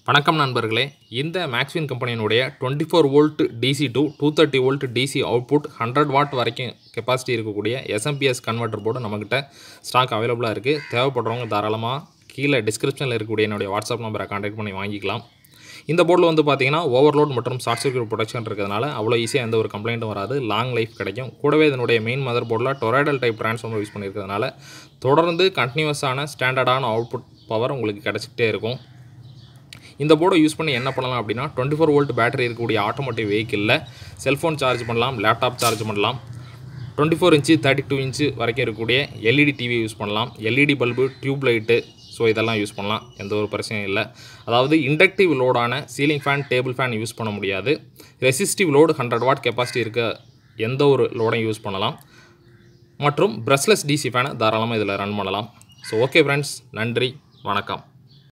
வணக்கம் நண்பர்களே இந்த மேக்ஸ்வின் கம்பெனியினுடைய twenty four volt DC to two thirty volt DC output hundred watt வரைக்கும் கெப்பாசிட்டி இருக்கக்கூடிய எஸ்எம்பிஎஸ் கன்வெர்ட்டர் போர்டு நம்மக்கிட்ட ஸ்டாக் அவைலபிளாக இருக்குது தேவைப்படுறவங்க தாராளமாக கீழே டிஸ்கிரிப்ஷனில் இருக்கக்கூடிய என்னுடைய வாட்ஸ்அப் நம்பரை கான்டாக்ட் பண்ணி வாங்கிக்கலாம் இந்த போர்டில் வந்து பார்த்தீங்கன்னா ஓவர்லோட் மற்றும் ஷார்ட் சர்க்யூட் ப்ரொடக்ஷன் இருக்கிறதுனால அவ்வளோ ஈஸியாக எந்த ஒரு கம்ப்ளைண்ட்டும் வராது லாங் லைஃப் கிடைக்கும் கூடவே இதனுடைய மெயின் மதர் போர்டில் டொரைடல் டைப் ட்ரான்ஸ்ஃபார்மர் யூஸ் பண்ணியிருக்கிறதுனால தொடர்ந்து கண்டினியூஸான ஸ்டாண்டர்டான அவுட்புட் பவர் உங்களுக்கு கிடச்சிக்கிட்டே இருக்கும் இந்த போர்டை யூஸ் பண்ணி என்ன பண்ணலாம் அப்படின்னா டுவெண்ட்டி ஃபோர் வோல்ட் பேட்டரி இருக்கக்கூடிய ஆட்டோமேட்டிவ் வெஹிக்கிளில் செல்ஃபோன் சார்ஜ் பண்ணலாம் லேப்டாப் சார்ஜ் பண்ணலாம் twenty four inch thirty two inch வரைக்கும் இருக்கக்கூடிய எல்இடி டிவி யூஸ் பண்ணலாம் LED bulb tube light so இதெல்லாம் யூஸ் பண்ணலாம் எந்த ஒரு பிரச்சனையும் இல்லை அதாவது இண்டக்டிவ் லோடான ceiling fan table fan use பண்ண முடியாது resistive load hundred watt capacity இருக்க எந்த ஒரு லோடையும் யூஸ் பண்ணலாம் மற்றும் ப்ரஷ்லெஸ் டிசி ஃபேனை தாராளமாக இதில் ரன் பண்ணலாம் ஸோ ஓகே ஃப்ரெண்ட்ஸ் நன்றி வணக்கம்